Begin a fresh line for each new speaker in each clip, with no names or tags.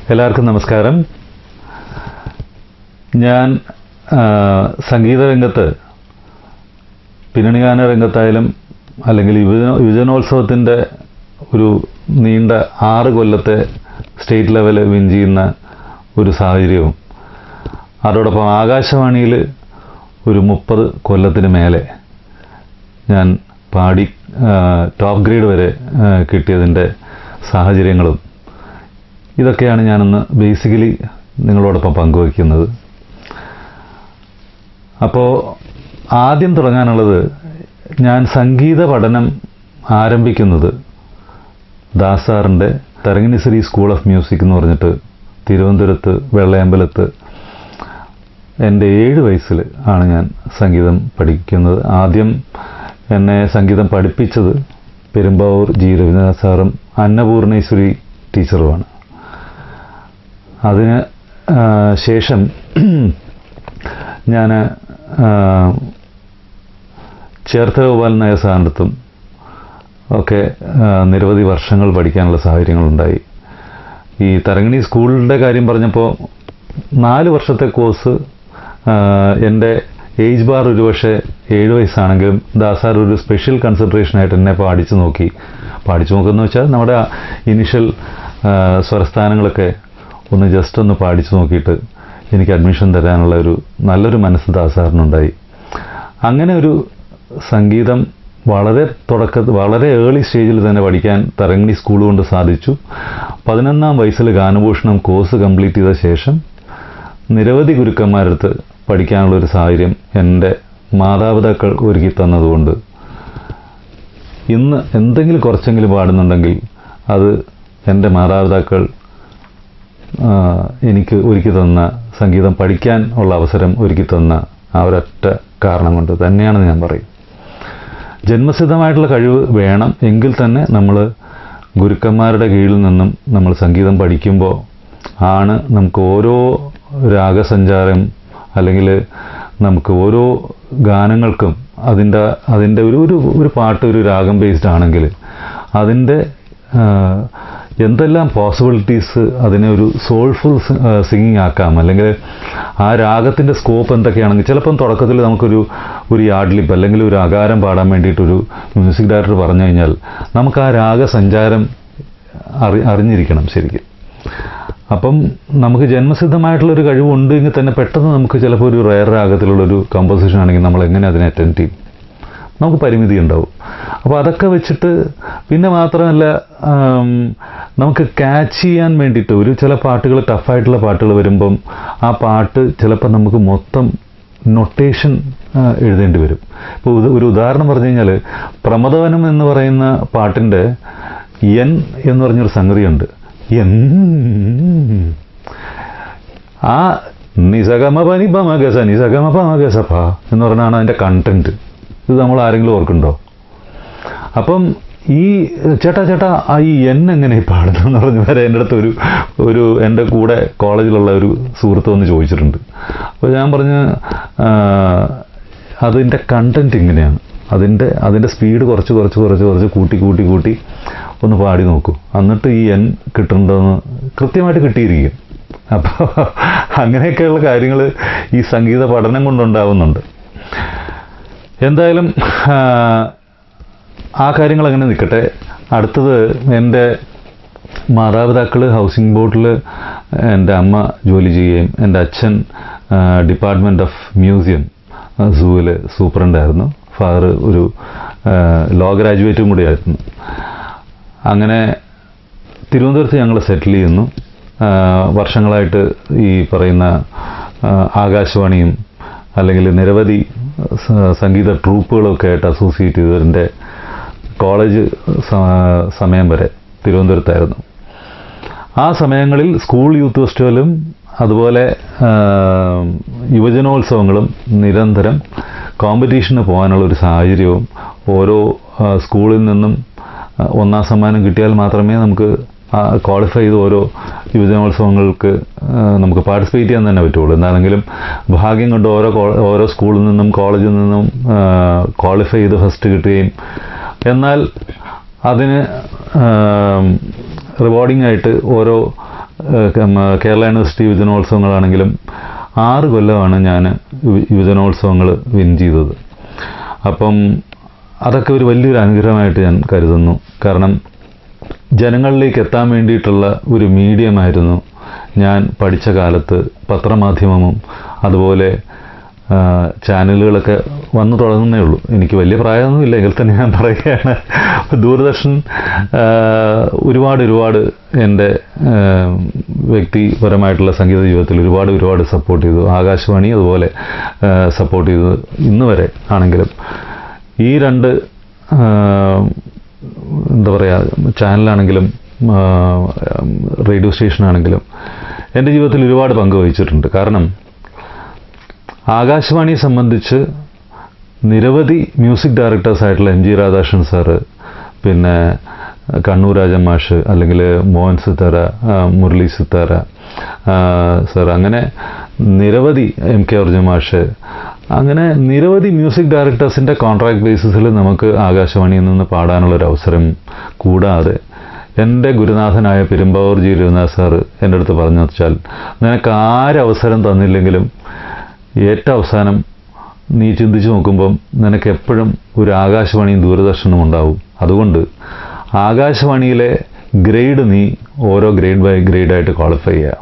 എല്ലാവർക്കും നമസ്കാരം ഞാൻ ആ, സംഗീത രംഗത്ത് പിന്നണിഗാന രംഗത്തായാലും അല്ലെങ്കിൽ യുവജന യുവജനോത്സവത്തിൻ്റെ ഒരു നീണ്ട ആറ് കൊല്ലത്തെ സ്റ്റേറ്റ് ലെവൽ വിൻ ചെയ്യുന്ന ഒരു സാഹചര്യവും അതോടൊപ്പം ആകാശവാണിയിൽ ഒരു മുപ്പത് കൊല്ലത്തിന് മേലെ ഞാൻ പാടി ആ, ടോപ്പ് ഗ്രേഡ് വരെ ആ, കിട്ടിയതിൻ്റെ സാഹചര്യങ്ങളും ഇതൊക്കെയാണ് ഞാനിന്ന് ബേസിക്കലി നിങ്ങളോടൊപ്പം പങ്കുവയ്ക്കുന്നത് അപ്പോൾ ആദ്യം തുടങ്ങാനുള്ളത് ഞാൻ സംഗീത പഠനം ആരംഭിക്കുന്നത് ദാസാറിൻ്റെ തരങ്ങിനിശ്ശേരി സ്കൂൾ ഓഫ് മ്യൂസിക് എന്ന് പറഞ്ഞിട്ട് തിരുവനന്തപുരത്ത് വെള്ളയമ്പലത്ത് എൻ്റെ ഏഴ് വയസ്സിൽ ആണ് ഞാൻ സംഗീതം പഠിക്കുന്നത് ആദ്യം എന്നെ സംഗീതം പഠിപ്പിച്ചത് പെരുമ്പാവൂർ ജി രവീന്ദ്രനാഥ് സാറും അന്നപൂർണേശ്വരി ടീച്ചറുമാണ് അതിന് ആ, ശേഷം ഞാൻ ചേർത്ത ഗോപാലൻ നായർ സാറിൻ്റെ അടുത്തും ഒക്കെ ആ, നിരവധി വർഷങ്ങൾ പഠിക്കാനുള്ള സാഹചര്യങ്ങളുണ്ടായി ഈ തരങ്ങിണി സ്കൂളിൻ്റെ കാര്യം പറഞ്ഞപ്പോൾ നാല് വർഷത്തെ കോഴ്സ് ആ, എൻ്റെ ഏജ് ബാർ ഒരുപക്ഷെ ഏഴ് വയസ്സാണെങ്കിലും ദാസാർ ഒരു സ്പെഷ്യൽ കൺസിഡറേഷനായിട്ട് എന്നെ പാടിച്ചു നോക്കി പാടിച്ചു നോക്കുന്ന വെച്ചാൽ നമ്മുടെ ഇനിഷ്യൽ സ്വരസ്ഥാനങ്ങളൊക്കെ ഒന്ന് ജസ്റ്റ് ഒന്ന് പാടിച്ചു നോക്കിയിട്ട് എനിക്ക് അഡ്മിഷൻ തരാനുള്ള ഒരു നല്ലൊരു മനസ്സ് ദാസാറിനുണ്ടായി അങ്ങനെ ഒരു സംഗീതം വളരെ തുടക്ക വളരെ ഏർലി സ്റ്റേജിൽ തന്നെ പഠിക്കാൻ തരങ്ങണി സ്കൂൾ കൊണ്ട് സാധിച്ചു പതിനൊന്നാം വയസ്സിൽ ഗാനഭൂഷണം കോഴ്സ് കംപ്ലീറ്റ് ചെയ്ത ശേഷം നിരവധി ഗുരുക്കന്മാരടുത്ത് പഠിക്കാനുള്ള ഒരു സാഹചര്യം എൻ്റെ മാതാപിതാക്കൾ ഒരുക്കി തന്നതുകൊണ്ട് ഇന്ന് എന്തെങ്കിലും കുറച്ചെങ്കിലും പാടുന്നുണ്ടെങ്കിൽ അത് എൻ്റെ മാതാപിതാക്കൾ ആ, എനിക്ക് ഒരുക്കി തന്ന സംഗീതം പഠിക്കാൻ ഉള്ള അവസരം ഒരുക്കി തന്ന ആ ഒരൊറ്റ കാരണം കൊണ്ട് തന്നെയാണെന്ന് ഞാൻ പറയും ജന്മസിദ്ധമായിട്ടുള്ള കഴിവ് വേണം എങ്കിൽ തന്നെ നമ്മൾ ഗുരുക്കന്മാരുടെ കീഴിൽ നിന്നും നമ്മൾ സംഗീതം പഠിക്കുമ്പോൾ ആണ് നമുക്ക് ഓരോ രാഗസഞ്ചാരം അല്ലെങ്കിൽ നമുക്ക് ഓരോ ഗാനങ്ങൾക്കും അതിൻ്റെ അതിൻ്റെ ഒരു ഒരു ഒരു പാട്ട് ഒരു രാഗം ബേസ്ഡ് ആണെങ്കിൽ അതിൻ്റെ ആ, എന്തെല്ലാം പോസിബിലിറ്റീസ് അതിനെ ഒരു സോൾഫുൾ സിംഗിങ് ആക്കാം അല്ലെങ്കിൽ ആ രാഗത്തിൻ്റെ സ്കോപ്പ് എന്തൊക്കെയാണെങ്കിൽ ചിലപ്പം തുടക്കത്തിൽ നമുക്കൊരു ഒരു യാഡ്ലിപ്പ് അല്ലെങ്കിൽ ഒരു അകാരം പാടാൻ വേണ്ടിയിട്ടൊരു മ്യൂസിക് ഡയറക്ടർ പറഞ്ഞു കഴിഞ്ഞാൽ നമുക്ക് ആ രാഗസഞ്ചാരം അറി അറിഞ്ഞിരിക്കണം ശരിക്കും അപ്പം നമുക്ക് ജന്മസിദ്ധമായിട്ടുള്ളൊരു കഴിവുണ്ട് എങ്കിൽ തന്നെ പെട്ടെന്ന് നമുക്ക് ചിലപ്പോൾ ഒരു റയർ രാഗത്തിലുള്ളൊരു കമ്പോസിഷൻ ആണെങ്കിൽ നമ്മൾ എങ്ങനെ അതിനെ അറ്റൻഡ് ചെയ്യും നമുക്ക് പരിമിതി ഉണ്ടാവും അപ്പോൾ അതൊക്കെ വെച്ചിട്ട് പിന്നെ മാത്രമല്ല ആം, നമുക്ക് ക്യാച്ച് ചെയ്യാൻ വേണ്ടിയിട്ട് ഒരു ചില പാട്ടുകൾ ടഫായിട്ടുള്ള പാട്ടുകൾ വരുമ്പം ആ പാട്ട് ചിലപ്പോൾ നമുക്ക് മൊത്തം നൊട്ടേഷൻ എഴുതേണ്ടി വരും ഇപ്പോൾ ഇത് ഒരു ഉദാഹരണം പറഞ്ഞു കഴിഞ്ഞാൽ പ്രമദവനം എന്ന് പറയുന്ന പാട്ടിൻ്റെ എൻ എന്ന് പറഞ്ഞൊരു സംഗതിയുണ്ട് എൻ ആ നിസഗമ പനി പമഗസ നിസഗമ പമഗസ പ എന്ന് പറഞ്ഞാണ് അതിൻ്റെ കണ്ടന്റ് ഇത് നമ്മൾ ആരെങ്കിലും ഓർക്കുന്നുണ്ടോ അപ്പം ഈ ചേട്ടാ ചേട്ടാ ആ ഈ എൻ എങ്ങനെ ഈ പാടുന്നു എന്ന് പറഞ്ഞ് വരെ എൻ്റെ അടുത്ത് ഒരു ഒരു എൻ്റെ കൂടെ കോളേജിലുള്ള ഒരു സുഹൃത്ത് വന്ന് ചോദിച്ചിട്ടുണ്ട് അപ്പോൾ ഞാൻ പറഞ്ഞ് ആ, അതിൻ്റെ കണ്ടന്റ് ഇങ്ങനെയാണ് അതിൻ്റെ അതിൻ്റെ സ്പീഡ് കുറച്ച് കുറച്ച് കുറച്ച് കുറച്ച് കൂട്ടി കൂട്ടി കൂട്ടി ഒന്ന് പാടി നോക്കൂ എന്നിട്ട് ഈ എൻ കിട്ടുന്നുണ്ടോയെന്ന് കൃത്യമായിട്ട് കിട്ടിയിരിക്കും അപ്പോൾ അങ്ങനെയൊക്കെയുള്ള കാര്യങ്ങൾ ഈ സംഗീത പഠനം കൊണ്ടുണ്ടാവുന്നുണ്ട് എന്തായാലും ആ, ആ കാര്യങ്ങൾ അങ്ങനെ നിൽക്കട്ടെ അടുത്തത് എൻ്റെ മാതാപിതാക്കൾ ഹൗസിംഗ് ബോർഡിൽ എൻ്റെ അമ്മ ജോലി ചെയ്യുകയും എൻ്റെ അച്ഛൻ ഡിപ്പാർട്ട്മെൻറ്റ് ഓഫ് മ്യൂസിയം സൂവിൽ സൂപ്രണ്ടായിരുന്നു ഫാദർ ഒരു ലോ ഗ്രാജുവേറ്റും കൂടിയായിരുന്നു അങ്ങനെ തിരുവനന്തപുരത്ത് ഞങ്ങൾ സെറ്റിൽ ചെയ്യുന്നു ആ, വർഷങ്ങളായിട്ട് ഈ പറയുന്ന ആ, ആകാശവാണിയും അല്ലെങ്കിൽ നിരവധി സ- സംഗീത ട്രൂപ്പുകളൊക്കെ ആയിട്ട് അസോസിയേറ്റ് ചെയ്തതിൻ്റെ കോളേജ് സ- സമയം വരെ തിരുവനന്തപുരത്തായിരുന്നു ആ സമയങ്ങളിൽ സ്കൂൾ യൂത്ത് ഫെസ്റ്റിവലും അതുപോലെ ആ, യുവജനോത്സവങ്ങളും നിരന്തരം കോമ്പറ്റീഷന് പോകാനുള്ള ഒരു സാഹചര്യവും ഓരോ ആ, സ്കൂളിൽ നിന്നും ആ, ഒന്നാം സമ്മാനം കിട്ടിയാൽ മാത്രമേ നമുക്ക് ക്വാളിഫൈ ചെയ്ത് ഓരോ യുവജനോത്സവങ്ങൾക്ക് ആ, നമുക്ക് പാർട്ടിസിപ്പേറ്റ് ചെയ്യാൻ തന്നെ പറ്റുള്ളൂ എന്താണെങ്കിലും ഭാഗ്യം കൊണ്ട് ഓരോ കോ- ഓരോ സ്കൂളിൽ നിന്നും കോളേജിൽ നിന്നും ക്വാളിഫൈ ചെയ്ത് ഫസ്റ്റ് കിട്ടുകയും എന്നാൽ അതിന് റിവാർഡിംഗ് ആയിട്ട് ഓരോ ഏഹ് കം- കേരള യൂണിവേഴ്സിറ്റി യുവജനോത്സവങ്ങളാണെങ്കിലും ആറ് കൊല്ലമാണ് ഞാൻ യു- യുവജനോത്സവങ്ങൾ വിൻ ചെയ്തത് അപ്പം അതൊക്കെ ഒരു വലിയൊരു അനുഗ്രഹമായിട്ട് ഞാൻ കരുതുന്നു കാരണം ജനങ്ങളിലേക്ക് എത്താൻ വേണ്ടിയിട്ടുള്ള ഒരു മീഡിയമായിരുന്നു ഞാൻ പഠിച്ച കാലത്ത് പത്രമാധ്യമവും അതുപോലെ ആ, ചാനലുകളൊക്കെ വന്നു തുടങ്ങുന്നേ ഉള്ളൂ എനിക്ക് വലിയ പ്രായമൊന്നുമില്ല എങ്കിൽ തന്നെ ഞാൻ പറയുകയാണ് ദൂരദർശൻ ആ, ഒരുപാട് ഒരുപാട് എൻ്റെ ആ, വ്യക്തിപരമായിട്ടുള്ള സംഗീത ജീവിതത്തിൽ ഒരുപാട് ഒരുപാട് സപ്പോർട്ട് ചെയ്തു ആകാശവാണി അതുപോലെ സപ്പോർട്ട് ചെയ്തു ഇന്ന് വരെ ആണെങ്കിലും ഈ രണ്ട് ആ, എന്താ പറയുക ചാനലാണെങ്കിലും ആ, റേഡിയോ സ്റ്റേഷനാണെങ്കിലും എൻ്റെ ജീവിതത്തിൽ ഒരുപാട് പങ്ക് വഹിച്ചിട്ടുണ്ട് കാരണം ആകാശവാണിയെ സംബന്ധിച്ച് നിരവധി മ്യൂസിക് ഡയറക്ടേഴ്സ് ആയിട്ടുള്ള എം ജി രാധാകൃഷ്ണൻ സാറ് പിന്നെ കണ്ണൂർ രാജൻ മാഷ് അല്ലെങ്കിൽ മോഹൻ സിത്താര ആ, മുരളി സിത്താര ആ, സാർ അങ്ങനെ നിരവധി എം കെ അർജുൻ മാഷ് അങ്ങനെ നിരവധി മ്യൂസിക് ഡയറക്ടേഴ്സിൻ്റെ കോൺട്രാക്ട് ബേസിസിൽ നമുക്ക് ആകാശവാണിയിൽ നിന്ന് പാടാനുള്ളൊരു അവസരം കൂടാതെ എൻ്റെ ഗുരുനാഥനായ പെരുമ്പാവൂർ ജി രഘുനാഥ് സാറ് എൻ്റെ അടുത്ത് പറഞ്ഞു വെച്ചാൽ നിനക്ക് ആരവസരം തന്നില്ലെങ്കിലും ഏറ്റവും അവസാനം നീ ചിന്തിച്ചു നോക്കുമ്പം നിനക്ക് എപ്പോഴും ഒരു ആകാശവാണിയും ദൂരദർശനും ഉണ്ടാവും അതുകൊണ്ട് ആകാശവാണിയിലെ ഗ്രേഡ് നീ ഓരോ ഗ്രേഡ് ബൈ ഗ്രേഡായിട്ട് ക്വാളിഫൈ ചെയ്യുക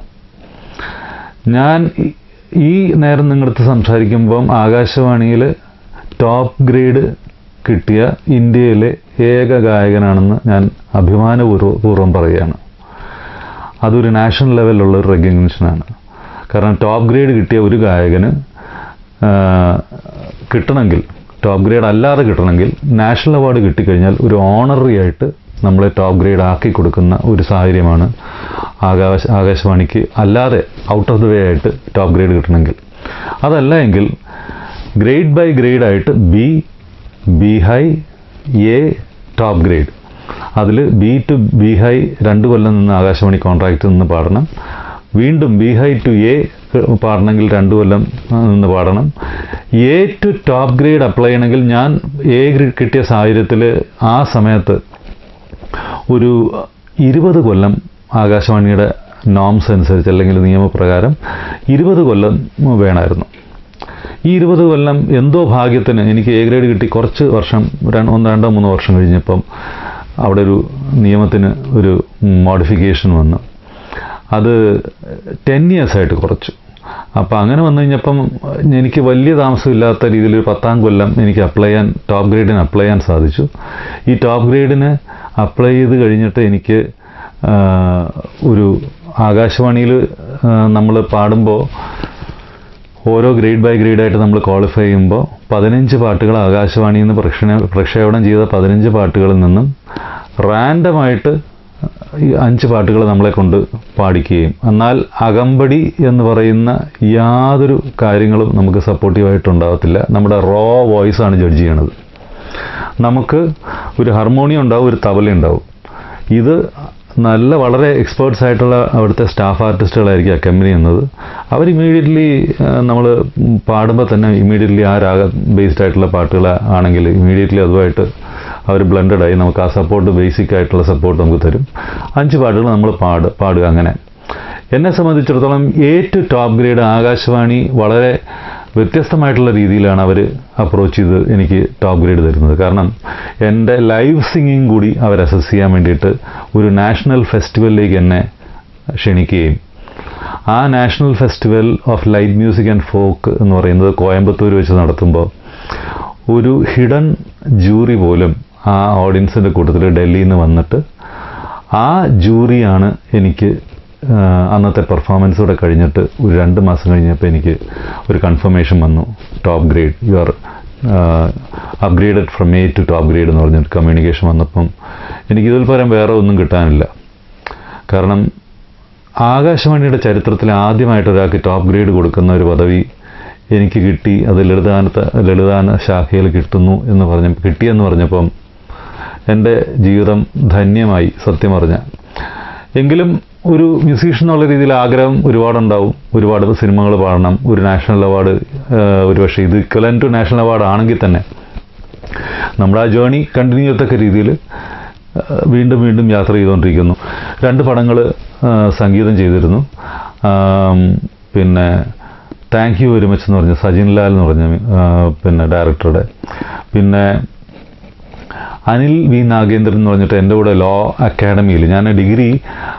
ഞാൻ ഈ- ഈ നേരം നിങ്ങളടുത്ത് സംസാരിക്കുമ്പം ആകാശവാണിയിൽ ടോപ്പ് ഗ്രേഡ് കിട്ടിയ ഇന്ത്യയിലെ ഏക ഗായകനാണെന്ന് ഞാൻ അഭിമാനപൂർവ്വം പറയുകയാണ് അതൊരു നാഷണൽ ലെവലിലുള്ള ഒരു റെക്കഗ്നിഷനാണ് കാരണം ടോപ്പ് ഗ്രേഡ് കിട്ടിയ ഒരു ഗായകന് ആ, കിട്ടണമെങ്കിൽ ടോപ്പ് ഗ്രേഡ് അല്ലാതെ കിട്ടണമെങ്കിൽ നാഷണൽ അവാർഡ് കിട്ടിക്കഴിഞ്ഞാൽ ഒരു ഓണററി ആയിട്ട് നമ്മളെ ടോപ്പ് ഗ്രേഡ് ആക്കി കൊടുക്കുന്ന ഒരു സാഹചര്യമാണ് ആകാശ ആകാശവാണിക്ക് അല്ലാതെ ഔട്ട് ഓഫ് ദ വേ ആയിട്ട് ടോപ്പ് ഗ്രേഡ് കിട്ടണമെങ്കിൽ അതല്ല എങ്കിൽ ഗ്രേഡ് ബൈ ഗ്രേഡ് ആയിട്ട് B B high A top grade അതിൽ ബി ടു ബി ഹൈ രണ്ട് കൊല്ലം നിന്ന് ആകാശവാണി കോൺട്രാക്റ്റ് നിന്ന് പാടണം വീണ്ടും ബി ഹൈ ടു എ പാടണമെങ്കിൽ രണ്ട് കൊല്ലം ആ, നിന്ന് പാടണം A to top grade apply ചെയ്യണമെങ്കിൽ ഞാൻ എ ഗ്രേഡ് കിട്ടിയ സാഹചര്യത്തിൽ ആ സമയത്ത് ഒരു ഇരുപത് കൊല്ലം ആകാശവാണിയുടെ നോംസ് അനുസരിച്ച് അല്ലെങ്കിൽ നിയമപ്രകാരം ഇരുപത് കൊല്ലം വേണമായിരുന്നു ഈ ഇരുപത് കൊല്ലം എന്തോ ഭാഗ്യത്തിന് എനിക്ക് എ ഗ്രേഡ് കിട്ടി കുറച്ച് വർഷം രണ്ട് ഒന്ന് രണ്ടോ മൂന്നോ വർഷം കഴിഞ്ഞപ്പം അവിടെ ഒരു നിയമത്തിന് ഒരു മോഡിഫിക്കേഷൻ വന്നു അത് ടെൻ ഇയേഴ്സായിട്ട് കുറച്ചു അപ്പോൾ അങ്ങനെ വന്നു കഴിഞ്ഞപ്പം എനിക്ക് വലിയ താമസമില്ലാത്ത രീതിയിൽ ഒരു പത്താം കൊല്ലം എനിക്ക് അപ്ലൈ ചെയ്യാൻ ടോപ്പ് ഗ്രേഡിന് അപ്ലൈ ചെയ്യാൻ സാധിച്ചു ഈ ടോപ്പ് ഗ്രേഡിന് അപ്ലൈ ചെയ്ത് കഴിഞ്ഞിട്ട് എനിക്ക് ആ, ഒരു ആകാശവാണിയിൽ നമ്മൾ പാടുമ്പോൾ ഓരോ ഗ്രേഡ് ബൈ ഗ്രേഡായിട്ട് നമ്മൾ ക്വാളിഫൈ ചെയ്യുമ്പോൾ പതിനഞ്ച് പാട്ടുകൾ ആകാശവാണിയിൽ നിന്ന് പ്രക്ഷേപണ പ്രക്ഷേപണം ചെയ്ത പതിനഞ്ച് പാട്ടുകളിൽ നിന്നും റാൻഡമായിട്ട് ഈ അഞ്ച് പാട്ടുകൾ നമ്മളെ കൊണ്ട് പാടിക്കുകയും എന്നാൽ അകമ്പടി എന്ന് പറയുന്ന യാതൊരു കാര്യങ്ങളും നമുക്ക് സപ്പോർട്ടീവായിട്ടുണ്ടാകത്തില്ല നമ്മുടെ റോ വോയിസ് ആണ് ജഡ്ജ് ചെയ്യണത് നമുക്ക് ഒരു ഹാർമോണിയം ഉണ്ടാവും ഒരു തബല ഉണ്ടാവും ഇത് നല്ല വളരെ എക്സ്പേർട്സ് ആയിട്ടുള്ള അവിടുത്തെ സ്റ്റാഫ് ആർട്ടിസ്റ്റുകളായിരിക്കും അക്കമ്പനി ചെയ്യുന്നത് അവർ ഇമീഡിയറ്റ്ലി നമ്മൾ പാടുമ്പോൾ തന്നെ ഇമീഡിയറ്റ്ലി ആ രാഗ ബേസ്ഡ് ആയിട്ടുള്ള പാട്ടുകൾ ആണെങ്കിൽ ഇമീഡിയറ്റ്ലി അതുമായിട്ട് അവർ ബ്ലെൻഡഡ് ആയി നമുക്ക് ആ സപ്പോർട്ട് ബേസിക് ആയിട്ടുള്ള സപ്പോർട്ട് നമുക്ക് തരും അഞ്ച് പാട്ടുകൾ നമ്മൾ പാട് പാടുക അങ്ങനെ എന്നെ സംബന്ധിച്ചിടത്തോളം ഏറ്റവും ടോപ്പ് ഗ്രേഡ് ആകാശവാണി വളരെ വ്യത്യസ്തമായിട്ടുള്ള രീതിയിലാണ് അവർ അപ്രോച്ച് ചെയ്ത് എനിക്ക് ടോപ്പ് ഗ്രേഡ് തരുന്നത് കാരണം എൻ്റെ ലൈവ് സിംഗിങ് കൂടി അവർ അസസ് ചെയ്യാൻ വേണ്ടിയിട്ട് ഒരു നാഷണൽ ഫെസ്റ്റിവലിലേക്ക് എന്നെ ക്ഷണിക്കുകയും ആ national festival of light music and folk എന്ന് പറയുന്നത് കോയമ്പത്തൂർ വെച്ച് നടത്തുമ്പോൾ ഒരു ഹിഡൻ ജൂറി പോലും ആ ഓഡിയൻസിൻ്റെ കൂട്ടത്തിൽ ഡൽഹിയിൽ നിന്ന് വന്നിട്ട് ആ ജൂറിയാണ് എനിക്ക് ആ, അന്നത്തെ പെർഫോമൻസ് കൂടെ കഴിഞ്ഞിട്ട് ഒരു രണ്ട് മാസം കഴിഞ്ഞപ്പോൾ എനിക്ക് ഒരു കൺഫർമേഷൻ വന്നു top grade you are upgraded from A to top grade എന്ന് പറഞ്ഞിട്ട് കമ്മ്യൂണിക്കേഷൻ വന്നപ്പം എനിക്കിതിൽ പരം വേറെ ഒന്നും കിട്ടാനില്ല കാരണം ആകാശവാണിയുടെ ചരിത്രത്തിൽ ആദ്യമായിട്ട് ഒരാൾക്ക് ടോപ്പ് ഗ്രേഡ് കൊടുക്കുന്ന ഒരു പദവി എനിക്ക് കിട്ടി അത് ലളിതാനത്തെ ലളിതാന ശാഖയിൽ കിട്ടുന്നു എന്ന് പറഞ്ഞ കിട്ടിയെന്ന് പറഞ്ഞപ്പം എൻ്റെ ജീവിതം ധന്യമായി സത്യം പറഞ്ഞ എങ്കിലും ഒരു മ്യൂസീഷ്യൻ എന്നുള്ള രീതിയിൽ ആഗ്രഹം ഒരുപാടുണ്ടാവും ഒരുപാട് സിനിമകൾ പാടണം ഒരു നാഷണൽ അവാർഡ് ഒരുപക്ഷെ ഇത് ഇക്വലൻ ടു നാഷണൽ അവാർഡ് ആണെങ്കിൽ തന്നെ നമ്മുടെ ആ ജേണി കണ്ടിന്യൂ ചെയ്യത്തക്ക രീതിയിൽ വീണ്ടും വീണ്ടും യാത്ര ചെയ്തുകൊണ്ടിരിക്കുന്നു രണ്ട് പടങ്ങൾ സംഗീതം ചെയ്തിരുന്നു ആം, പിന്നെ താങ്ക് യു വെരി മച്ച് എന്ന് പറഞ്ഞ സജിൻ ലാൽ എന്ന് പറഞ്ഞ ആ, പിന്നെ ഡയറക്ടറുടെ പിന്നെ അനിൽ വി നാഗേന്ദ്രൻ എന്ന് പറഞ്ഞിട്ട് എൻ്റെ കൂടെ ലോ അക്കാഡമിയിൽ ഞാൻ ഡിഗ്രി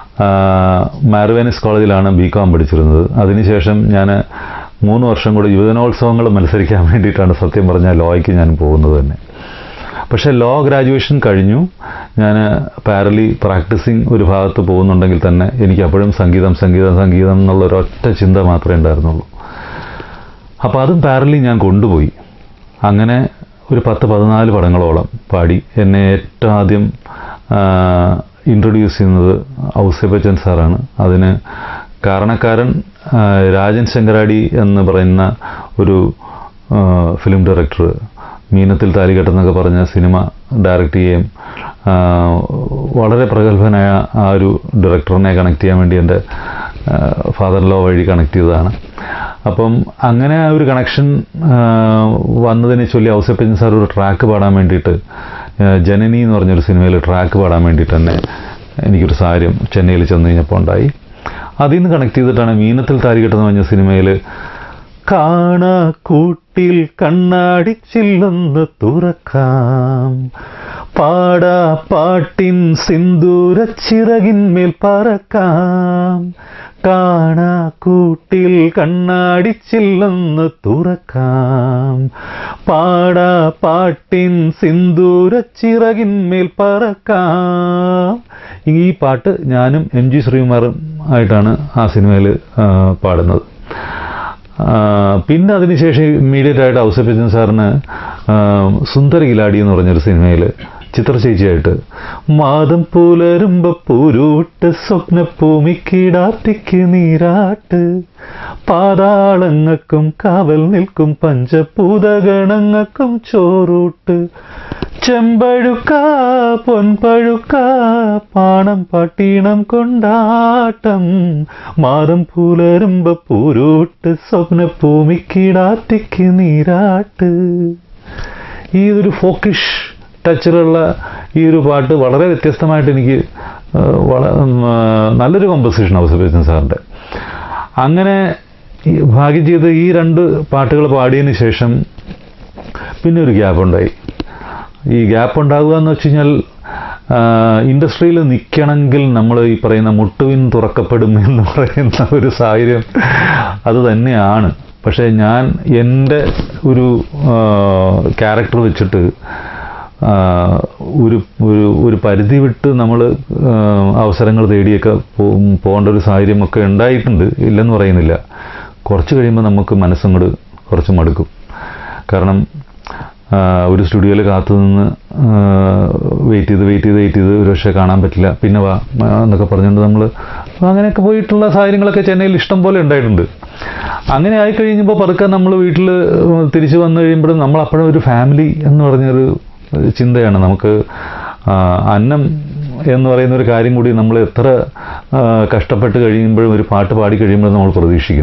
മാർവേനിസ് കോളേജിലാണ് ബി കോം പഠിച്ചിരുന്നത് അതിനുശേഷം ഞാൻ മൂന്ന് വർഷം കൂടെ യുവജനോത്സവങ്ങൾ മത്സരിക്കാൻ വേണ്ടിയിട്ടാണ് സത്യം പറഞ്ഞാൽ ലോയ്ക്ക് ഞാൻ പോകുന്നത് തന്നെ പക്ഷേ ലോ ഗ്രാജുവേഷൻ കഴിഞ്ഞു ഞാൻ പാരലി പ്രാക്ടീസിങ് ഒരു ഭാഗത്ത് പോകുന്നുണ്ടെങ്കിൽ തന്നെ എനിക്ക് അപ്പോഴും സംഗീതം സംഗീതം സംഗീതം എന്നുള്ള ഒരൊറ്റ ചിന്ത മാത്രമേ ഉണ്ടായിരുന്നുള്ളൂ അപ്പോൾ അതും പാരലി ഞാൻ കൊണ്ടുപോയി അങ്ങനെ ഒരു പത്ത് പതിനാല് പടങ്ങളോളം പാടി എന്നെ ഏറ്റവും ആദ്യം ഇൻട്രൊഡ്യൂസ് ചെയ്യുന്നത് ഔസേബച്ചൻ സാറാണ് അതിന് കാരണക്കാരൻ ആ, രാജൻ ശങ്കരാടി എന്ന് പറയുന്ന ഒരു ആ, ഫിലിം ഡയറക്ടർ മീനത്തിൽ താലികെട്ടെന്നൊക്കെ പറഞ്ഞ സിനിമ ഡയറക്റ്റ് ചെയ്യുകയും ആ, വളരെ പ്രഗത്ഭനായ ആ ഒരു ഡയറക്ടറിനെ കണക്ട് ചെയ്യാൻ വേണ്ടി എൻ്റെ ഫാദർ ലോ വഴി കണക്ട് ചെയ്തതാണ് അപ്പം അങ്ങനെ ആ ഒരു കണക്ഷൻ വന്നതിനെ ചൊല്ലി ഔസേപ്പച്ചൻ സാർ ഒരു ട്രാക്ക് പാടാൻ വേണ്ടിയിട്ട് ആ, ജനനി എന്ന് പറഞ്ഞൊരു സിനിമയിൽ ട്രാക്ക് പാടാൻ വേണ്ടിയിട്ട് തന്നെ എനിക്കൊരു സാഹചര്യം ചെന്നൈയിൽ ചെന്ന് കഴിഞ്ഞപ്പോൾ ഉണ്ടായി അതിൽ നിന്ന് കണക്ട് ചെയ്തിട്ടാണ് മീനത്തിൽ താരികെട്ടെന്ന് പറഞ്ഞ സിനിമയിൽ കാണ കൂട്ടിൽ കണ്ണാടിച്ചില്ലൊന്ന് തുറക്കാം പാടാ പാട്ടിൻ സിന്ദൂര ചിറകിന്മേൽ പറക്കാം കാണാ കൂട്ടിൽ കണ്ണാടിച്ചില്ലൊന്ന് തുറക്കാം പാടാ പാട്ടിൻ സിന്ദൂര ചിറകിന്മേൽ പറക്കാം ഈ പാട്ട് ഞാനും എം ജി ശ്രീകുമാറും ആയിട്ടാണ് ആ സിനിമയിൽ പാടുന്നത് ആ, പിന്നെ അതിനുശേഷം ഇമ്മീഡിയറ്റ് ആയിട്ട് ഔസഫിജൻ സാറിന് ആ, സുന്ദര കിലാടി എന്ന് പറഞ്ഞൊരു സിനിമയിൽ ചിത്രചേച്ചിയായിട്ട് മാതം പുലരുമ്പ പൂരൂട്ട് സ്വപ്നഭൂമിക്കിടാത്തിക്ക് നീരാട്ട് പാതാളങ്ങൾക്കും കാവൽ നിൽക്കും പഞ്ചഭൂതഗണങ്ങൾക്കും ചോറൂട്ട് ചെമ്പഴുക്ക പൊൻപഴുക്ക പാണം പട്ടീണം കൊണ്ടാട്ടം മാതം പുലരുമ്പ പൂരൂട്ട് സ്വപ്നഭൂമിക്കിടാത്തിക്ക് നീരാട്ട് ഈ ഒരു ഫോക്കിഷ് ടച്ചിലുള്ള ഈ ഒരു പാട്ട് വളരെ വ്യത്യസ്തമായിട്ട് എനിക്ക് ആ, വള- ഉം, ആ, നല്ലൊരു കോമ്പസിഷൻ അവസരപ്പിച്ചു സാറിൻ്റെ അങ്ങനെ ഈ ഭാഗ്യം ചെയ്ത് ഈ രണ്ട് പാട്ടുകൾ പാടിയതിന് ശേഷം പിന്നെ ഒരു ഗ്യാപ്പ് ഉണ്ടായി ഈ ഗ്യാപ്പ് ഉണ്ടാകുക എന്ന് വെച്ച് കഴിഞ്ഞാൽ ഇൻഡസ്ട്രിയിൽ നിൽക്കണമെങ്കിൽ നമ്മൾ ഈ പറയുന്ന മുട്ടുവിൻ തുറക്കപ്പെടും എന്ന് പറയുന്ന ഒരു സാഹചര്യം അത് തന്നെയാണ് പക്ഷേ ഞാൻ എൻ്റെ ഒരു ക്യാരക്ടർ വെച്ചിട്ട് ആ, ഒരു ഒരു ഒരു പരിധി വിട്ട് നമ്മൾ അവസരങ്ങൾ തേടിയൊക്കെ പോ- പോകേണ്ട ഒരു സാഹചര്യമൊക്കെ ഉണ്ടായിട്ടുണ്ട് ഇല്ലെന്ന് പറയുന്നില്ല കുറച്ച് കഴിയുമ്പോൾ നമുക്ക് മനസ്സങ്ങോട് കുറച്ച് മടുക്കും കാരണം ആ, ഒരു സ്റ്റുഡിയോയിൽ കാത്തു നിന്ന് വെയിറ്റ് ചെയ്ത് വെയിറ്റ് ചെയ്ത് വെയിറ്റ് ചെയ്ത് ഒരു പക്ഷേ കാണാൻ പറ്റില്ല പിന്നെ വാ ആ, എന്നൊക്കെ പറഞ്ഞുകൊണ്ട് നമ്മൾ അങ്ങനെയൊക്കെ പോയിട്ടുള്ള സാഹചര്യങ്ങളൊക്കെ ചെന്നൈയിൽ ഇഷ്ടം പോലെ ഉണ്ടായിട്ടുണ്ട് അങ്ങനെ ആയി കഴിയുമ്പോൾ പതുക്കെ നമ്മൾ വീട്ടിൽ തിരിച്ചു വന്നു കഴിയുമ്പോഴും നമ്മൾ അപ്പോഴും ഒരു ഫാമിലി എന്ന് പറഞ്ഞൊരു ചിന്തയാണ് നമുക്ക് ആ, അന്നം എന്ന് പറയുന്ന ഒരു കാര്യം കൂടി നമ്മൾ എത്ര ആ, കഷ്ടപ്പെട്ട് കഴിയുമ്പോഴും ഒരു പാട്ട് പാടി കഴിയുമ്പോഴും നമ്മൾ പ്രതീക്ഷിക്കും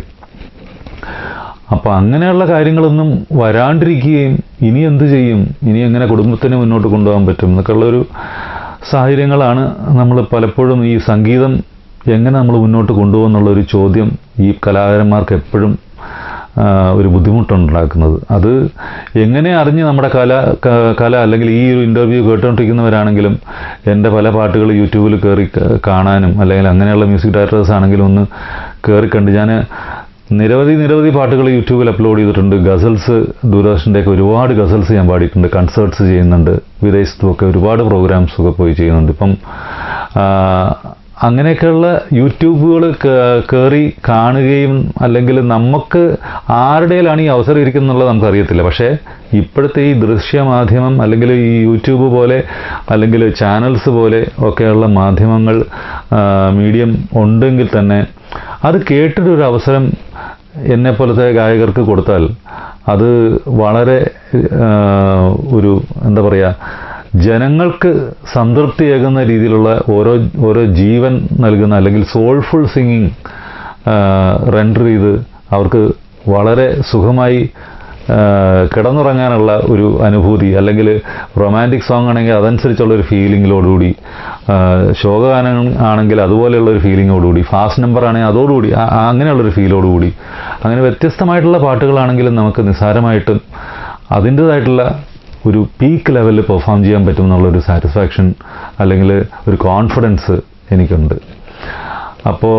അപ്പോൾ അങ്ങനെയുള്ള കാര്യങ്ങളൊന്നും വരാണ്ടിരിക്കുകയും ഇനി എന്ത് ചെയ്യും ഇനി എങ്ങനെ കുടുംബത്തിനെ മുന്നോട്ട് കൊണ്ടുപോകാൻ പറ്റും എന്നൊക്കെയുള്ളൊരു സാഹചര്യങ്ങളാണ് നമ്മൾ പലപ്പോഴും ഈ സംഗീതം എങ്ങനെ നമ്മൾ മുന്നോട്ട് കൊണ്ടുപോകുന്നുള്ളൊരു ചോദ്യം ഈ കലാകാരന്മാർക്ക് എപ്പോഴും ആ, ഒരു ബുദ്ധിമുട്ടുണ്ടാക്കുന്നത് അത് എങ്ങനെ അറിഞ്ഞ് നമ്മുടെ കല ക- കല അല്ലെങ്കിൽ ഈ ഒരു ഇൻ്റർവ്യൂ കേട്ടുകൊണ്ടിരിക്കുന്നവരാണെങ്കിലും എൻ്റെ പല പാട്ടുകൾ യൂട്യൂബിൽ കയറി ക- കാണാനും അല്ലെങ്കിൽ അങ്ങനെയുള്ള മ്യൂസിക് ഡയറക്ടേഴ്സ് ആണെങ്കിലും ഒന്ന് കയറി കണ്ട് ഞാൻ നിരവധി നിരവധി പാട്ടുകൾ യൂട്യൂബിൽ അപ്ലോഡ് ചെയ്തിട്ടുണ്ട് ഗസൽസ് ദൂരദർശൻ്റെയൊക്കെ ഒരുപാട് ഗസൽസ് ഞാൻ പാടിയിട്ടുണ്ട് കൺസേർട്സ് ചെയ്യുന്നുണ്ട് വിദേശത്തുമൊക്കെ ഒരുപാട് പ്രോഗ്രാംസ് ഒക്കെ പോയി ചെയ്യുന്നുണ്ട് ഇപ്പം ആ, അങ്ങനെയൊക്കെയുള്ള യൂട്യൂബുകൾ കയറി കാണുകയും അല്ലെങ്കിൽ നമുക്ക് ആരുടെയിലാണ് ഈ അവസരം ഇരിക്കുന്നുള്ളത് നമുക്കറിയത്തില്ല പക്ഷേ ഇപ്പോഴത്തെ ഈ ദൃശ്യമാധ്യമം അല്ലെങ്കിൽ ഈ യൂട്യൂബ് പോലെ അല്ലെങ്കിൽ ചാനൽസ് പോലെ ഒക്കെയുള്ള മാധ്യമങ്ങൾ മീഡിയം ഉണ്ടെങ്കിൽ തന്നെ അത് കേട്ടിട്ടൊരു അവസരം എന്നെ പോലത്തെ ഗായകർക്ക് കൊടുത്താൽ അത് വളരെ ആ, ഒരു എന്താ പറയുക ജനങ്ങൾക്ക് സംതൃപ്തിയേകുന്ന രീതിയിലുള്ള ഓരോ ഓരോ ജീവൻ നൽകുന്ന അല്ലെങ്കിൽ സോൾഫുൾ സിംഗിങ് റെൻഡർ ചെയ്ത് അവർക്ക് വളരെ സുഖമായി ആ, കിടന്നുറങ്ങാനുള്ള ഒരു അനുഭൂതി അല്ലെങ്കിൽ റൊമാൻറ്റിക് സോങ് ആണെങ്കിൽ അതനുസരിച്ചുള്ള ഒരു ഫീലിങ്ങിലോടുകൂടി ശോകഗാനം ആണെങ്കിൽ അതുപോലെയുള്ള ഒരു ഫീലിങ്ങോടുകൂടി ഫാസ്റ്റ് നമ്പർ ആണെങ്കിൽ അതോടുകൂടി ആ- ആ അങ്ങനെയുള്ളൊരു ഫീലോടുകൂടി അങ്ങനെ വ്യത്യസ്തമായിട്ടുള്ള പാട്ടുകളാണെങ്കിലും നമുക്ക് നിസ്സാരമായിട്ടും അതിൻ്റേതായിട്ടുള്ള ഒരു പീക്ക് ലെവലിൽ പെർഫോം ചെയ്യാൻ പറ്റും എന്നുള്ളൊരു സാറ്റിസ്ഫാക്ഷൻ അല്ലെങ്കിൽ ഒരു കോൺഫിഡൻസ് എനിക്കുണ്ട് അപ്പോൾ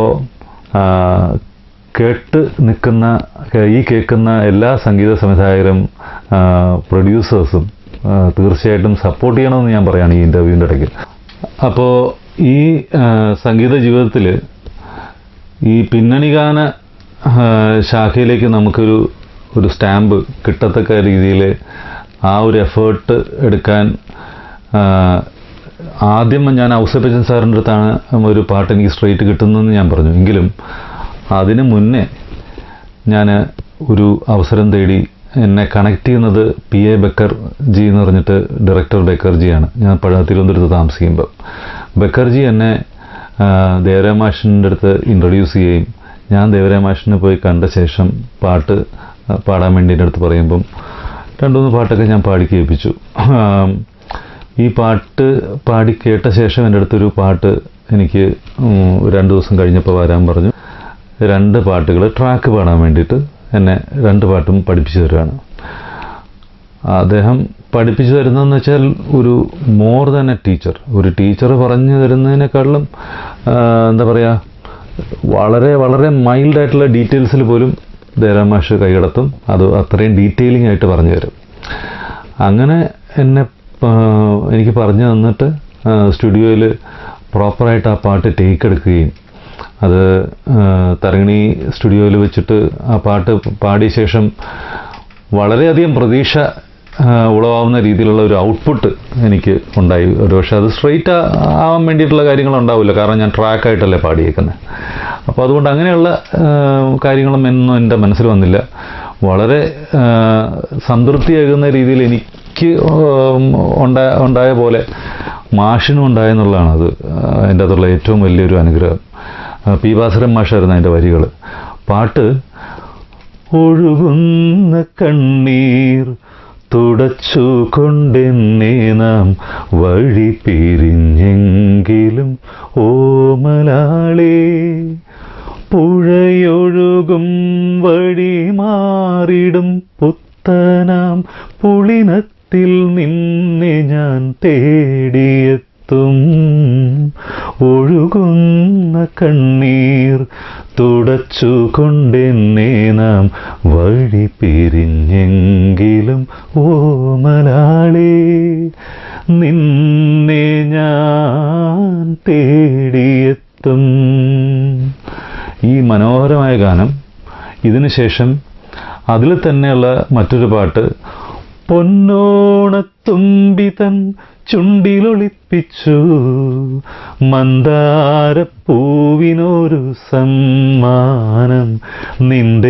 കേട്ട് നിൽക്കുന്ന ഈ കേൾക്കുന്ന എല്ലാ സംഗീത സംവിധായകരും പ്രൊഡ്യൂസേഴ്സും തീർച്ചയായിട്ടും സപ്പോർട്ട് ചെയ്യണമെന്ന് ഞാൻ പറയുകയാണ് ഈ ഇൻ്റർവ്യൂവിൻ്റെ ഇടയ്ക്ക് അപ്പോൾ ഈ ആ, സംഗീത ജീവിതത്തിൽ ഈ പിന്നണി ഗാന ആ, ശാഖയിലേക്ക് നമുക്കൊരു ഒരു സ്റ്റാമ്പ് കിട്ടത്തക്ക രീതിയിൽ ആ ഒരു എഫേർട്ട് എടുക്കാൻ ആ, ആദ്യം ഞാൻ ഔസേപ്പച്ചൻ സാറിൻ്റെ അടുത്താണ് ഒരു പാട്ട് എനിക്ക് സ്ട്രെയിറ്റ് കിട്ടുന്നതെന്ന് ഞാൻ പറഞ്ഞു എങ്കിലും അതിന് മുന്നേ ഞാൻ ഒരു അവസരം തേടി എന്നെ കണക്ട് ചെയ്യുന്നത് പി എ ബക്കർ ജി എന്ന് പറഞ്ഞിട്ട് ഡയറക്ടർ ബക്കർജിയാണ് ഞാൻ പഴ തിരുവനന്തപുരത്ത് താമസിക്കുമ്പോൾ ബക്കർജി എന്നെ ദേവരാമാഷിൻ്റെ അടുത്ത് ഇൻട്രൊഡ്യൂസ് ചെയ്യുകയും ഞാൻ ദേവരാമാഷിനെ പോയി കണ്ട ശേഷം പാട്ട് ആ, പാടാൻ വേണ്ടി എൻ്റെ അടുത്ത് പറയുമ്പം രണ്ടുമൂന്ന് പാട്ടൊക്കെ ഞാൻ പാടി കേൾപ്പിച്ചു ആം, ഈ പാട്ട് പാടി കേട്ട ശേഷം എൻ്റെ അടുത്തൊരു പാട്ട് എനിക്ക് ഉം, രണ്ട് ദിവസം കഴിഞ്ഞപ്പോൾ വരാൻ പറഞ്ഞു രണ്ട് പാട്ടുകൾ ട്രാക്ക് പാടാൻ വേണ്ടിയിട്ട് എന്നെ രണ്ട് പാട്ടും പഠിപ്പിച്ചു തരുവാണ് അദ്ദേഹം പഠിപ്പിച്ചു തരുന്നതെന്ന് വെച്ചാൽ ഒരു മോർ ദാൻ എ ടീച്ചർ ഒരു ടീച്ചർ പറഞ്ഞു തരുന്നതിനേക്കാളും ആ, എന്താ പറയുക വളരെ വളരെ മൈൽഡായിട്ടുള്ള ഡീറ്റെയിൽസിൽ പോലും ദേരാമാഷ് കൈകടത്തും അത് അത്രയും ഡീറ്റെയിലിംഗ് ആയിട്ട് പറഞ്ഞു തരും അങ്ങനെ എന്നെ ആ, എനിക്ക് പറഞ്ഞു തന്നിട്ട് സ്റ്റുഡിയോയിൽ പ്രോപ്പറായിട്ട് ആ പാട്ട് ടേക്ക് എടുക്കുകയും അത് ആ, തരങ്ങിണി സ്റ്റുഡിയോയിൽ വെച്ചിട്ട് ആ പാട്ട് പാടിയ ശേഷം വളരെയധികം പ്രതീക്ഷ ആ, ഉളവാവുന്ന രീതിയിലുള്ള ഒരു ഔട്ട്പുട്ട് എനിക്ക് ഉണ്ടായി ഒരു പക്ഷേ അത് സ്ട്രെയിറ്റ് ആവാൻ വേണ്ടിയിട്ടുള്ള കാര്യങ്ങൾ ഉണ്ടാവില്ല കാരണം ഞാൻ ട്രാക്കായിട്ടല്ലേ പാടിയേക്കുന്നത് അപ്പോൾ അതുകൊണ്ട് അങ്ങനെയുള്ള ആ, കാര്യങ്ങളും ഒന്നും എൻ്റെ മനസ്സിൽ വന്നില്ല വളരെ ആ, സംതൃപ്തിയാകുന്ന രീതിയിൽ എനിക്ക് ഉം, ഉണ്ടായ ഉണ്ടായ പോലെ മാഷിനും ഉണ്ടായെന്നുള്ളതാണ് അത് അതിൻ്റെ അകത്തുള്ള ഏറ്റവും വലിയൊരു അനുഗ്രഹം ആ, പി ഭാസ്കരൻ മാഷായിരുന്നു അതിൻ്റെ വരികൾ പാട്ട് ഒഴുകുന്ന കണ്ണീർ തുടച്ചു കൊണ്ടെന്നെ നാം വഴി പിരിഞ്ഞെങ്കിലും ഓമലാളേ പുഴയൊഴുകും വഴി മാറിടും പുത്തനാം പുളിനത്തിൽ നിന്നെ ഞാൻ തേടിയെത്തും ഒഴുകുന്ന കണ്ണീർ തുടച്ചു കൊണ്ടെന്നെ നാം വഴി പിരിഞ്ഞെങ്കിലും ഓമലാളേ നിന്നെ ഞാൻ തേടിയെത്തും ഈ മനോഹരമായ ഗാനം ഇതിനുശേഷം അതിൽ തന്നെയുള്ള മറ്റൊരു പാട്ട് പൊന്നോണത്തുമ്പിതൻ ചുണ്ടിലൊളിപ്പിച്ചു മന്ദാരപ്പൂവിനൊരു സമ്മാനം നിന്റെ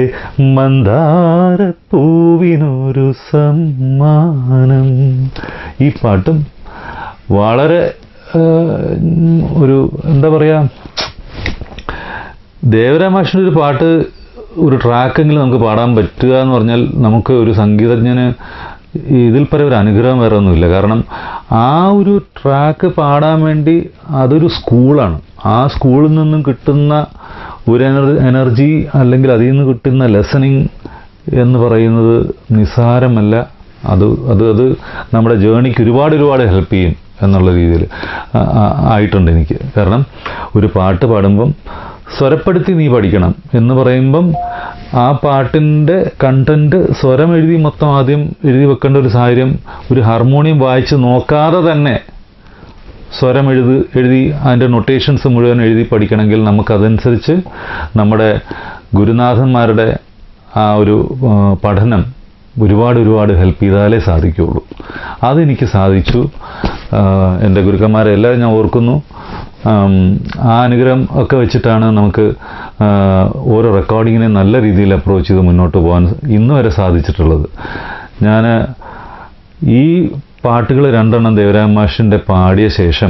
മന്ദാരപ്പൂവിനൊരു സമ്മാനം ഈ പാട്ടും വളരെ ആ, ഒരു എന്താ പറയുക ദേവരാമാഷിൻ്റെ ഒരു പാട്ട് ഒരു ട്രാക്കെങ്കിലും നമുക്ക് പാടാൻ പറ്റുക എന്ന് പറഞ്ഞാൽ നമുക്ക് ഒരു സംഗീതജ്ഞന് ഇതിൽ പരം ഒരു അനുഗ്രഹം വേറെ ഒന്നുമില്ല കാരണം ആ ഒരു ട്രാക്ക് പാടാൻ വേണ്ടി അതൊരു സ്കൂളാണ് ആ സ്കൂളിൽ നിന്നും കിട്ടുന്ന ഒരു എനർജി എനർജി അല്ലെങ്കിൽ അതിൽ നിന്ന് കിട്ടുന്ന ലെസണിങ് എന്ന് പറയുന്നത് നിസ്സാരമല്ല അത് അത് അത് നമ്മുടെ ജേണിക്ക് ഒരുപാട് ഒരുപാട് ഹെൽപ്പ് ചെയ്യും എന്നുള്ള രീതിയിൽ ആയിട്ടുണ്ട് എനിക്ക് കാരണം ഒരു പാട്ട് പാടുമ്പം സ്വരപ്പെടുത്തി നീ പഠിക്കണം എന്ന് പറയുമ്പം ആ പാട്ടിൻ്റെ കണ്ടന്റ് സ്വരം എഴുതി മൊത്തം ആദ്യം എഴുതി വെക്കേണ്ട ഒരു സാഹചര്യം ഒരു ഹാർമോണിയം വായിച്ച് നോക്കാതെ തന്നെ സ്വരം എഴുതി എഴുതി അതിൻ്റെ നൊട്ടേഷൻസ് മുഴുവൻ എഴുതി പഠിക്കണമെങ്കിൽ നമുക്കതനുസരിച്ച് നമ്മുടെ ഗുരുനാഥന്മാരുടെ ആ ഒരു ആ, പഠനം ഒരുപാട് ഒരുപാട് ഹെൽപ്പ് ചെയ്താലേ സാധിക്കുകയുള്ളൂ അതെനിക്ക് സാധിച്ചു ആ, എൻ്റെ ഗുരുക്കന്മാരെ എല്ലാവരും ഞാൻ ഓർക്കുന്നു ആം, ആ അനുഗ്രഹം ഒക്കെ വെച്ചിട്ടാണ് നമുക്ക് ആ, ഓരോ റെക്കോർഡിങ്ങിനെ നല്ല രീതിയിൽ അപ്രോച്ച് ചെയ്ത് മുന്നോട്ട് പോകാൻ ഇന്ന് വരെ സാധിച്ചിട്ടുള്ളത് ഞാൻ ഈ പാട്ടുകൾ രണ്ടെണ്ണം ദേവരാം മാഷിൻ്റെ പാടിയ ശേഷം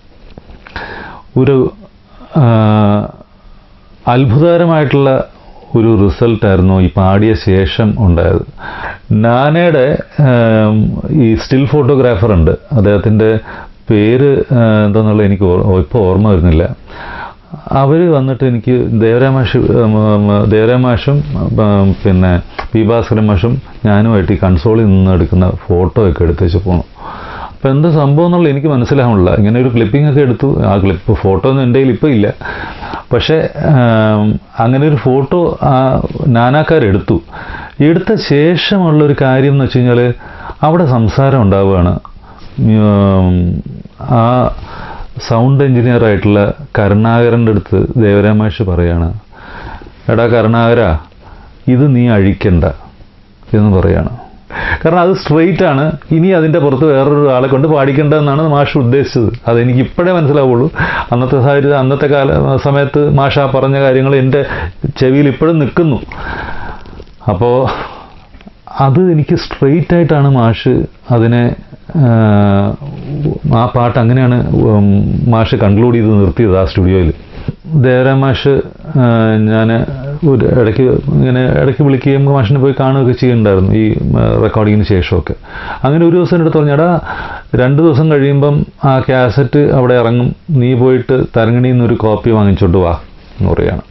ഒരു ആ, അത്ഭുതകരമായിട്ടുള്ള ഒരു റിസൾട്ടായിരുന്നു ഈ പാടിയ ശേഷം ഉണ്ടായത് നാനയുടെ ആം, ഈ സ്റ്റിൽ ഫോട്ടോഗ്രാഫർ ഉണ്ട് അദ്ദേഹത്തിൻ്റെ പേര് ആ, എന്താണെന്നുള്ളത് എനിക്ക് ഇപ്പോൾ ഓർമ്മ വരുന്നില്ല അവർ വന്നിട്ട് എനിക്ക് ദേവരാമാഷ് ദേവരാമാഷും പിന്നെ പി ഭാസ്കരൻ മാഷും ഞാനുമായിട്ട് ഈ കൺസോളിൽ നിന്ന് എടുക്കുന്ന ഫോട്ടോ ഒക്കെ എടുത്ത് വെച്ച് പോകണം അപ്പോൾ എന്താ സംഭവം എന്നുള്ളത് എനിക്ക് മനസ്സിലാവണില്ല ഇങ്ങനെ ഒരു ക്ലിപ്പിംഗ് ഒക്കെ എടുത്തു ആ ക്ലിപ്പ് ഫോട്ടോ ഒന്നും എൻ്റെ കയ്യിൽ ഇപ്പോൾ ഇല്ല പക്ഷേ ആം, അങ്ങനെ ഒരു ഫോട്ടോ ആ നാനാക്കാരെടുത്തു എടുത്ത ശേഷമുള്ളൊരു കാര്യം എന്ന് വെച്ച് കഴിഞ്ഞാൽ അവിടെ സംസാരം ഉണ്ടാവുകയാണ് ഉം, ആ സൗണ്ട് എഞ്ചിനീയർ ആയിട്ടുള്ള കരുണാകരൻ്റെ അടുത്ത് ദേവരാമാഷ് പറയാണ് എടാ കരുണാകര ഇത് നീ അഴിക്കണ്ട എന്ന് പറയാണ് കാരണം അത് സ്ട്രെയിറ്റ് ആണ് ഇനി അതിൻ്റെ പുറത്ത് വേറൊരു ആളെ കൊണ്ട് പാടിക്കേണ്ട എന്നാണ് മാഷ് ഉദ്ദേശിച്ചത് അതെനിക്ക് ഇപ്പോഴേ മനസ്സിലാവുള്ളൂ അന്നത്തെ സാഹചര്യം അന്നത്തെ കാല സമയത്ത് മാഷ ആ പറഞ്ഞ കാര്യങ്ങൾ എൻ്റെ ചെവിയിൽ ഇപ്പോഴും നിൽക്കുന്നു അപ്പോൾ അത് എനിക്ക് സ്ട്രെയിറ്റ് ആയിട്ടാണ് മാഷ് അതിനെ ആ, ആ പാട്ട് അങ്ങനെയാണ് ഉം, മാഷ് കൺക്ലൂഡ് ചെയ്ത് നിർത്തിയത് ആ സ്റ്റുഡിയോയിൽ ദേവരാം മാഷ് ഞാൻ ഒരു ഇടയ്ക്ക് ഇങ്ങനെ ഇടയ്ക്ക് വിളിക്കുകയും മാഷിനെ പോയി കാണുകയൊക്കെ ചെയ്യുന്നുണ്ടായിരുന്നു ഈ റെക്കോർഡിങ്ങിന് ശേഷമൊക്കെ അങ്ങനെ ഒരു ദിവസം എടുത്ത് പറഞ്ഞടാ രണ്ട് ദിവസം കഴിയുമ്പം ആ കാസറ്റ് അവിടെ ഇറങ്ങും നീ പോയിട്ട് തരങ്ങണിയിൽ നിന്നൊരു കോപ്പി വാങ്ങിച്ചോണ്ട് വാ എന്ന് പറയുകയാണ്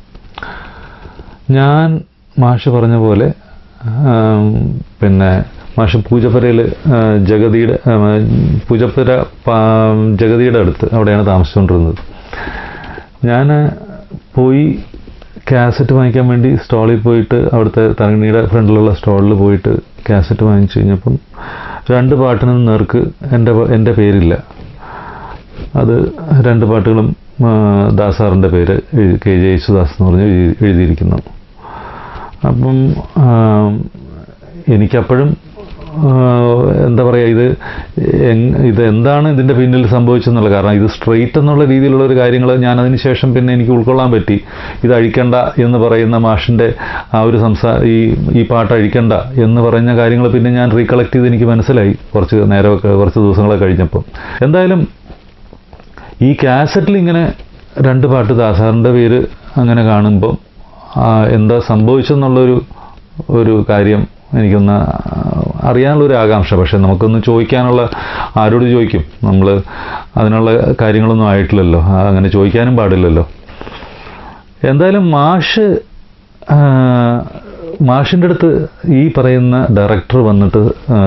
ഞാൻ മാഷ് പറഞ്ഞ പോലെ ആം, പിന്നെ മാഷ് പൂജപ്പുരയിൽ ജഗതിയുടെ ആ, പൂജപ്പുര പാ- ജഗതിയുടെ അടുത്ത് അവിടെയാണ് താമസിച്ചുകൊണ്ടിരുന്നത് ഞാൻ പോയി കാസറ്റ് വാങ്ങിക്കാൻ വേണ്ടി സ്റ്റോളിൽ പോയിട്ട് അവിടുത്തെ തരണിയുടെ ഫ്രണ്ടിലുള്ള സ്റ്റോളിൽ പോയിട്ട് കാസറ്റ് വാങ്ങിച്ചു കഴിഞ്ഞപ്പം രണ്ട് പാട്ടിനും നേർക്ക് എൻ്റെ എൻ്റെ പേരില്ല അത് രണ്ട് പാട്ടുകളും ആ, ദാസാറിൻ്റെ പേര് എഴു- കെ ജെ യേശുദാസ് എന്ന് പറഞ്ഞ് എഴുതി എഴുതിയിരിക്കുന്നു അപ്പം ആ, എനിക്കപ്പോഴും ആ, എന്താ പറയുക ഇത് എങ്- ഇത് എന്താണ് ഇതിൻ്റെ പിന്നിൽ സംഭവിച്ചെന്നുള്ളത് കാരണം ഇത് സ്ട്രെയിറ്റ് എന്നുള്ള രീതിയിലുള്ള ഒരു കാര്യങ്ങൾ ഞാൻ അതിന് ശേഷം പിന്നെ എനിക്ക് ഉൾക്കൊള്ളാൻ പറ്റി ഇത് അഴിക്കണ്ട എന്ന് പറയുന്ന മാഷിൻ്റെ ആ ഒരു സംസാ ഈ ഈ പാട്ട് അഴിക്കണ്ട എന്ന് പറഞ്ഞ കാര്യങ്ങൾ പിന്നെ ഞാൻ റീകളക്ട് ചെയ്ത് എനിക്ക് മനസ്സിലായി കുറച്ച് നേരമൊക്കെ കുറച്ച് ദിവസങ്ങളൊക്കെ കഴിഞ്ഞപ്പം എന്തായാലും ഈ കാസറ്റിൽ ഇങ്ങനെ രണ്ട് പാട്ട് ദാസാറിൻ്റെ പേര് അങ്ങനെ കാണുമ്പം ആ, എന്താ സംഭവിച്ചെന്നുള്ളൊരു ഒരു കാര്യം എനിക്കൊന്ന് അറിയാനുള്ളൊരു ആകാംക്ഷ പക്ഷെ നമുക്കൊന്ന് ചോദിക്കാനുള്ള ആരോട് ചോദിക്കും നമ്മൾ അതിനുള്ള കാര്യങ്ങളൊന്നും ആയിട്ടില്ലല്ലോ ആ, അങ്ങനെ ചോദിക്കാനും പാടില്ലല്ലോ എന്തായാലും മാഷ് ആ, മാഷിൻ്റെ അടുത്ത് ഈ പറയുന്ന ഡയറക്ടർ വന്നിട്ട്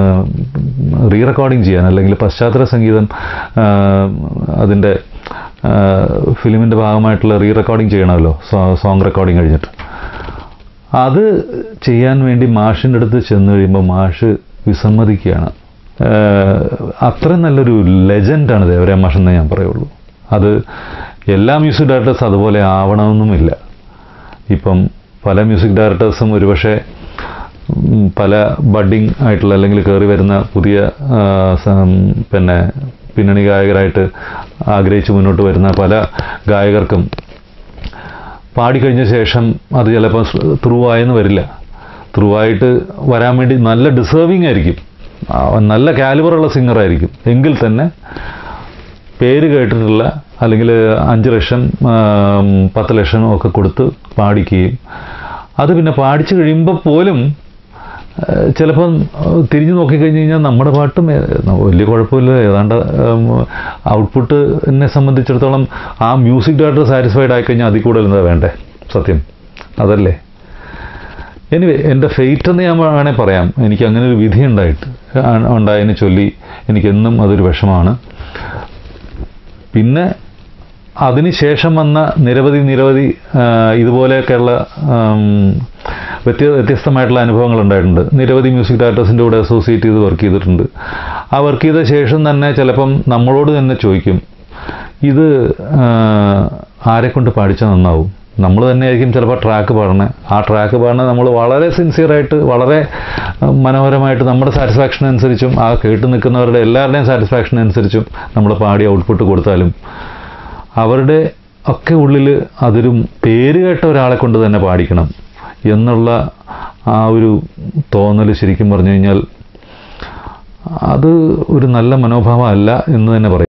റീ റെക്കോർഡിങ് ചെയ്യാൻ അല്ലെങ്കിൽ പശ്ചാത്തല സംഗീതം ആ, അതിൻ്റെ ഫിലിമിൻ്റെ ഭാഗമായിട്ടുള്ള റീ റെക്കോർഡിങ് ചെയ്യണമല്ലോ സോങ് റെക്കോർഡിങ് കഴിഞ്ഞിട്ട് അത് ചെയ്യാൻ വേണ്ടി മാഷിൻ്റെ അടുത്ത് ചെന്ന് കഴിയുമ്പോൾ മാഷ് വിസമ്മതിക്കുകയാണ് ഏഹ് അത്രയും നല്ലൊരു ലെജൻഡാണ് ദേവരാം മാഷ് എന്നേ ഞാൻ പറയുള്ളൂ അത് എല്ലാ മ്യൂസിക് ഡയറക്ടേഴ്സ് അതുപോലെ ആവണമെന്നുമില്ല ഇപ്പം പല മ്യൂസിക് ഡയറക്ടേഴ്സും ഒരുപക്ഷെ ഉം, പല ബഡ്ഡിങ് ആയിട്ടുള്ള അല്ലെങ്കിൽ കയറി വരുന്ന പുതിയ ആ, സം- പിന്നെ പിന്നണി ഗായകരായിട്ട് ആഗ്രഹിച്ച് മുന്നോട്ട് വരുന്ന പല ഗായകർക്കും പാടിക്കഴിഞ്ഞ ശേഷം അത് ചിലപ്പോൾ ത്രൂ ആയെന്ന് വരില്ല ത്രൂ ആയിട്ട് വരാൻ വേണ്ടി നല്ല ഡിസേർവിംഗ് ആയിരിക്കും ആ, നല്ല കാലിബറുള്ള സിംഗർ ആയിരിക്കും എങ്കിൽ തന്നെ പേര് കേട്ടിട്ടുള്ള അല്ലെങ്കിൽ അഞ്ച് ലക്ഷം ആം, പത്ത് ലക്ഷം ഒക്കെ കൊടുത്ത് പാടിക്കുകയും അത് പിന്നെ പാടിച്ചു കഴിയുമ്പോൾ പോലും ഏഹ്, ചിലപ്പം ഏഹ്, തിരിഞ്ഞു നോക്കിക്കഴിഞ്ഞ് കഴിഞ്ഞാൽ നമ്മുടെ പാട്ടും ഏഹ്, വലിയ കുഴപ്പമില്ല ഏതാണ്ട് ഔട്ട്പുട്ട് എന്നെ സംബന്ധിച്ചിടത്തോളം ആ മ്യൂസിക് ഡയറക്ടർ സാറ്റിസ്ഫൈഡ് ആയിക്കഴിഞ്ഞാൽ അതിൽ കൂടുതൽ എന്താ വേണ്ടേ സത്യം അതല്ലേ എനിവേ എൻ്റെ ഫെയ്റ്റ് എന്ന് ഞാൻ വേണേൽ പറയാം എനിക്ക് അങ്ങനെ ഒരു വിധി ഉണ്ടായിട്ട് ആ- ഉണ്ടായതിനെ ചൊല്ലി എനിക്കെന്നും അതൊരു വിഷമാണ് പിന്നെ അതിനുശേഷം വന്ന നിരവധി നിരവധി ആ, ഇതുപോലെയൊക്കെയുള്ള ആം, വ്യത്യ വ്യത്യസ്തമായിട്ടുള്ള അനുഭവങ്ങൾ ഉണ്ടായിട്ടുണ്ട് നിരവധി മ്യൂസിക് ഡയറക്ടേഴ്സിൻ്റെ കൂടെ അസോസിയേറ്റ് ചെയ്ത് വർക്ക് ചെയ്തിട്ടുണ്ട് ആ വർക്ക് ചെയ്ത ശേഷം തന്നെ ചിലപ്പം നമ്മളോട് തന്നെ ചോദിക്കും ഇത് ആ, ആരെക്കൊണ്ട് പാടിച്ചാൽ നന്നാവും നമ്മൾ തന്നെയായിരിക്കും ചിലപ്പോൾ ട്രാക്ക് പാടണേ ആ ട്രാക്ക് പാടണേ നമ്മൾ വളരെ സിൻസിയറായിട്ട് വളരെ ആ, മനോഹരമായിട്ട് നമ്മുടെ സാറ്റിസ്ഫാക്ഷൻ അനുസരിച്ചും ആ കേട്ട് നിൽക്കുന്നവരുടെ എല്ലാവരുടെയും സാറ്റിസ്ഫാക്ഷൻ അനുസരിച്ചും നമ്മൾ പാടി ഔട്ട്പുട്ട് കൊടുത്താലും അവരുടെ ഒക്കെ ഉള്ളിൽ അതൊരു പേര് കേട്ട ഒരാളെ കൊണ്ട് തന്നെ പാടിക്കണം എന്നുള്ള ആ ഒരു തോന്നൽ ശരിക്കും പറഞ്ഞു കഴിഞ്ഞാൽ അത് ഒരു നല്ല മനോഭാവം അല്ല എന്ന് തന്നെ പറയാം